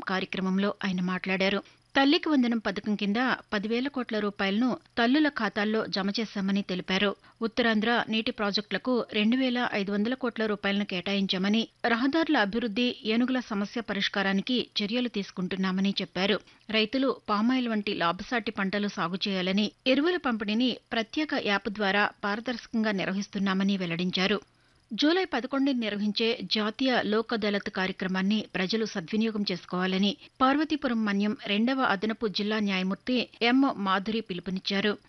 కార్యక్రమంలో ఆయన మాట్లాడారు తల్లికి వందనం పథకం కింద పదివేల కోట్ల రూపాయలను తల్లుల ఖాతాల్లో జమ చేశామని తెలిపారు ఉత్తరాంధ్ర నీటి ప్రాజెక్టులకు రెండు వేల ఐదు వందల కోట్ల రూపాయలను కేటాయించామని రహదారుల అభివృద్ది ఏనుగుల సమస్య పరిష్కారానికి చర్యలు తీసుకుంటున్నామని చెప్పారు రైతులు పామాయిల్ వంటి లాభసాటి పంటలు సాగు చేయాలని ఎరువుల పంపిణీని ప్రత్యేక యాప్ ద్వారా పారదర్శకంగా నిర్వహిస్తున్నామని వెల్లడించారు జూలై పదకొండుని నిర్వహించే జాతీయ లోక్ అదాలత్ కార్యక్రమాన్ని ప్రజలు సద్వినియోగం చేసుకోవాలని పార్వతీపురం మన్యం రెండవ అదనపు జిల్లా న్యాయమూర్తి ఎం మాధురి పిలుపునిచ్చారు